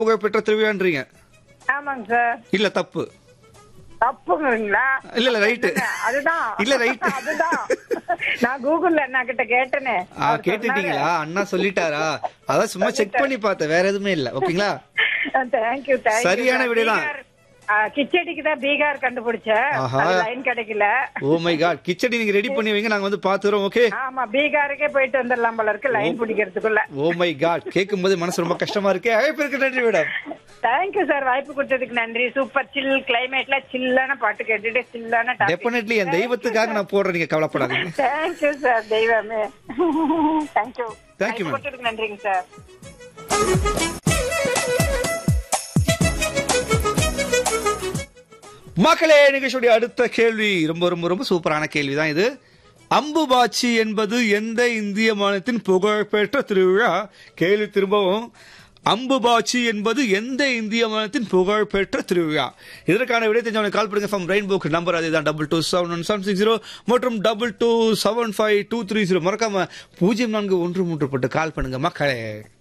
புகழ்பெற்ற திருவிழான்றீங்க ஆமாங்க சார் இல்ல தப்பு தப்புங்கிறீங்களா இல்ல இல்ல ரைட்டு அதுதான் இல்ல ரைட்டு அதுதான் நான் கூகுள்ல அண்ணா கிட்ட கேட்டேனே ஆ கேட்டுட்டீங்களா அண்ணா சொல்லிட்டாரா அதான் சும்மா செக் பண்ணி பார்த்தேன் வேற எதுவுமே இல்ல ஓகேங்களா தேங்க்யூ தேங்க்யூ சரியான விடைதான். கிச்சடிக்கு தான் பீகார் கண்டுபிடிச்சேன் ஆஹா. அது லைன் கிடைக்கல ஓ மை காட் கிச்சடி நீங்க ரெடி பண்ணி வைங்க நாங்க வந்து பாத்துறோம் ஓகே ஆமா பீகாருக்கே போயிட்டு வந்துடலாம் போல இருக்கு லைன் பிடிக்கிறதுக்குள்ள ஓ மை காட் கேட்கும் போது மனசு ரொம்ப கஷ்டமா இருக்கு அழைப்பு இருக்கு நன்றி மேடம் தேங்க்யூ சார் வாய்ப்பு கொடுத்ததுக்கு நன்றி சூப்பர் சில் கிளைமேட்ல சில்லான பாட்டு கேட்டுட்டு சில்லான டெஃபினெட்லி என் தெய்வத்துக்காக நான் போடுறேன் நீங்க கவலைப்படாதீங்க தேங்க்யூ சார் தெய்வமே தேங்க்யூ Thank you, ma'am. கொடுத்ததுக்கு நன்றிங்க சார் மக்களே நிகழ்ச்சியுடைய அடுத்த கேள்வி ரொம்ப ரொம்ப ரொம்ப சூப்பரான கேள்வி தான் இது அம்புபாச்சி என்பது எந்த இந்திய மாநிலத்தின் புகழ்பெற்ற திருவிழா கேள்வி திரும்பவும் அம்புபாச்சி என்பது எந்த இந்திய மாநிலத்தின் புகழ்பெற்ற திருவிழா இதற்கான விடை தெரிஞ்சவனை கால் பண்ணுங்க ஃப்ரம் ரெயின்போக்கு நம்பர் அதுதான் double two seven one seven six zero மற்றும் double two seven five two three zero மறக்காம பூஜ்ஜியம் நான்கு ஒன்று மூன்று போட்டு கால் பண்ணுங்க மக்களே